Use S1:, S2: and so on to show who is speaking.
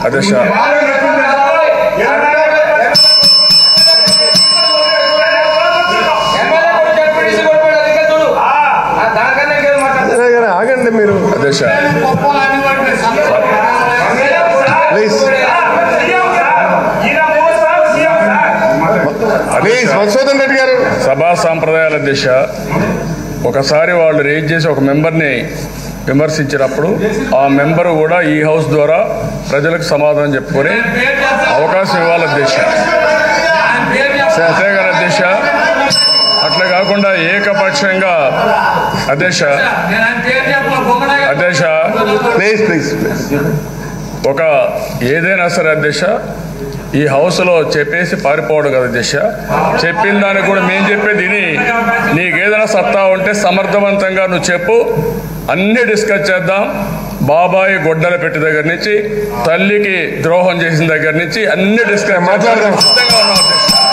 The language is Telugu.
S1: అధ్యక్ష
S2: ఎమ్మెల్యే కొడుకు జడ్పీటీసీ కొడుకు అది ఇంకా చూడు ఆ, దానికన్నా ఇంకేం మాట్లాడతారు
S3: ఆగండి మీరు
S1: అధ్యక్ష
S3: ప్లీజ్ ప్లీజ్ మధుసూదన్ రెడ్డి గారు
S1: సభా సాంప్రదాయాల దిశ ఒకసారి వాళ్ళు రేజ్ చేసి ఒక మెంబర్ని విమర్శించినప్పుడు ఆ మెంబర్ కూడా ఈ హౌస్ ద్వారా ప్రజలకు సమాధానం చెప్పుకొని అవకాశం ఇవ్వాలి దిశ అంతే కదా దిశ అట్లా కాకుండా ఏకపక్షంగా అధ్యక్ష అధ్యక్ష
S3: ప్లీజ్ ప్లీజ్ ప్లీజ్
S1: ఒక ఏదైనా సరే అధ్యక్ష ఈ హౌస్లో చెప్పేసి పారిపోవడం కదా దిశ చెప్పిన దానికి కూడా మేము చెప్పేది విని నీకేదైనా సత్తా ఉంటే సమర్థవంతంగా నువ్వు చెప్పు అన్ని డిస్కస్ చేద్దాం బాబాయ్ గొడ్డల పెట్టి దగ్గర నుంచి తల్లికి ద్రోహం చేసిన దగ్గర నుంచి అన్ని డిస్కస్
S3: మాట్లాడదాం.
S1: సిద్ధంగా ఉన్నాం అధ్యక్ష